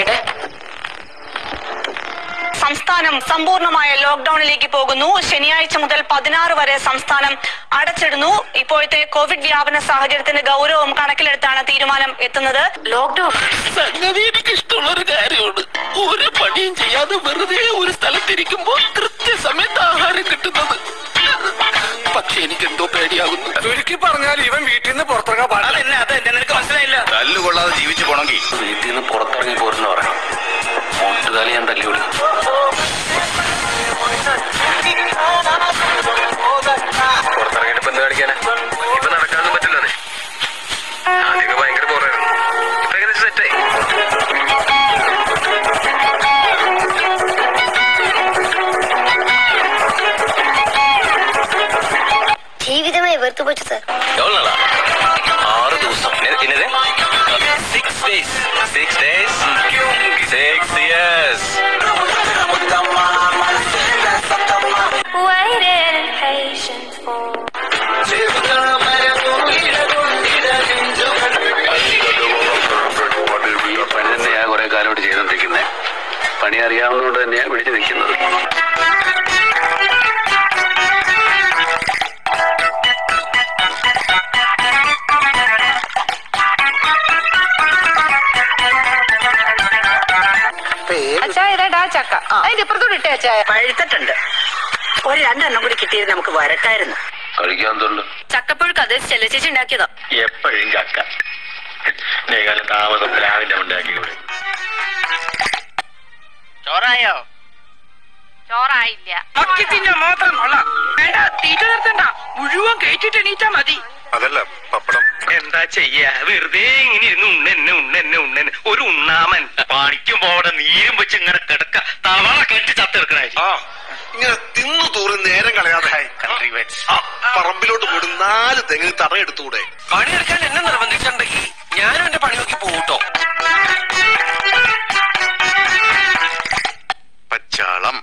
നോക്കിട്ടെ സംസ്ഥാനം സമ്പൂർണ്ണമായ ലോക്ഡൌണിലേക്ക് പോകുന്നു ശനിയാഴ്ച മുതൽ പതിനാറ് വരെ സംസ്ഥാനം അടച്ചിടുന്നു ഇപ്പോഴത്തെ കോവിഡ് വ്യാപന സാഹചര്യത്തിന്റെ ഗൗരവം കണക്കിലെടുത്താണ് തീരുമാനം എത്തുന്നത് ലോക്ക്ഡൌൺ സംഗതി എനിക്ക് ഇഷ്ടമുള്ള ഒരു കാര്യമാണ് ഒരു പണിയും ചെയ്യാതെ വെറുതെ ഒരു സ്ഥലത്തിരിക്കുമ്പോൾ കൃത്യസമയത്ത് ആഹാരം കിട്ടുന്നത് പക്ഷെ എനിക്ക് എന്തോ പേടിയാകുന്നു ചുരുക്കി പറഞ്ഞാൽ ഇവൻ വീട്ടിൽ നിന്ന് പുറത്തിറങ്ങാൻ പാടില്ല അതെന്നെ അതെന്നെ നിനക്ക് മനസ്സിലായില്ല തല്ലുകൊള്ളാതെ ജീവിച്ചു പോണെങ്കിൽ വീട്ടിൽ നിന്ന് പുറത്തിറങ്ങി പോരുന്ന പറയണം മുട്ടുകാലി ഞാൻ തല്ലി വിടും പുറത്തിറങ്ങിയിട്ട് ഇപ്പൊ എന്ത് കാണിക്കാനാ ഇപ്പൊ നടക്കാനൊന്നും പറ്റില്ലേ ആദ്യമൊക്കെ ഭയങ്കര ബോറായിരുന്നു ഇപ്പൊ ഏകദേശം സെറ്റായി ജീവിതമേ വെറുത്തുപോച്ചു സാർ എவ்வளவு நாளா ஆறு ദിവസം என்னது six days six days six years Waited in patience for ഈ പണി തന്നെയാ കുറെ കാലമായിട്ട് ചെയ്തോണ്ടിരിക്കുന്നത് പണി അറിയാവുന്നതുകൊണ്ട് തന്നെയാ പിടിച്ചു നിൽക്കുന്നത് അച്ചായ ഇതാ ചക്ക അതിന്റെ ഇപ്പുറത്തോട് ഇട്ടേ അച്ചായ പഴുത്തിട്ടുണ്ട് ഒരു രണ്ടെണ്ണം കൂടി കിട്ടിയത് നമുക്ക് വരട്ടായിരുന്നു കഴിക്കാൻ തോന്നുന്നു ചക്കപ്പുഴുക്ക് അത് ചെല്ലച്ചേച്ചി ഉണ്ടാക്കിയതാ എപ്പോഴും ചക്ക നേകാലം താമസം പ്ലാവിന്റെ ഉണ്ടാക്കി കൂടെ ചോറായോ ചോറായില്ല മക്കി തിന്നാൻ മാത്രം കൊള്ളാം വേണ്ട തീറ്റ നിർത്തണ്ട മുഴുവൻ കഴിച്ചിട്ട് എണീറ്റാ മതി അതല്ല പപ്പടം എന്താ ചെയ്യാ വെറുതെ ഇങ്ങനെ ഇരുന്ന് ഉണ്ണെന്നെ ഉണ്ണെന്നെ ഉണ്ണെന്നെ ഒരു ഉണ്ണാമൻ പണിക്കും പോടെ നീരും വെച്ച് ഇങ്ങനെ കിടക്ക തവള കെട്ടി ചത്തെടുക്കണേ ആ ഇങ്ങനെ തിന്നു തൂറി നേരം കളയാതെ കൺട്രി വെറ്റ്സ് ആ, പറമ്പിലോട്ട് പോയിട്ട് നാല് തെങ്ങിന് തറയെടുത്തൂടെ പണിയെടുക്കാൻ എന്നെ നിർബന്ധിച്ചിട്ടുണ്ടെങ്കിൽ ഞാനും എന്റെ പണി നോക്കി പോകട്ടോ പച്ചാളം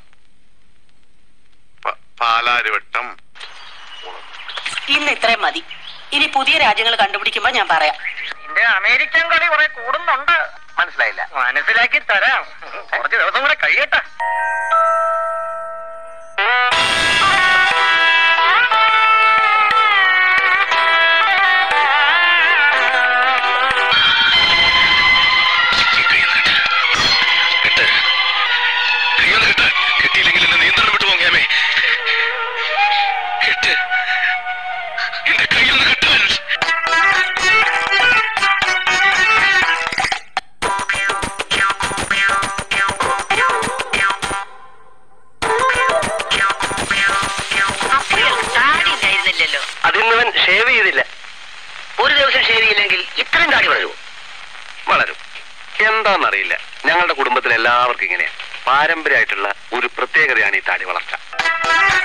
പാലാരിവട്ടം ഇന്ന് ഇത്രയും മതി ഇനി പുതിയ രാജ്യങ്ങൾ കണ്ടുപിടിക്കുമ്പോ ഞാൻ പറയാം എന്റെ അമേരിക്കൻ കളി കുറെ കൂടുന്നുണ്ട് മനസ്സിലായില്ല മനസ്സിലാക്കി തരാം കുറച്ച് ദിവസം കൂടെ കഴിയട്ടെ കിട്ടിയില്ലെങ്കിൽ എന്നെ നിയന്ത്രണം വിട്ടു പോങ്ങിയാമേ കെട്ട് എന്റെ കയ്യിൽ നിന്ന് കെട്ടാൻ താടി ഉണ്ടായിരുന്നില്ലല്ലോ അതിന്നവൻ ഷേവ് ചെയ്തില്ല ഒരു ദിവസം ഷേവ് ചെയ്യില്ലെങ്കിൽ ഇത്രയും താടി വളരുമോ വളരും എന്താണെന്നറിയില്ല ഞങ്ങളുടെ കുടുംബത്തിൽ എല്ലാവർക്കും ഇങ്ങനെയാ പാരമ്പര്യമായിട്ടുള്ള ഒരു പ്രത്യേകതയാണ് ഈ താടി വളർച്ച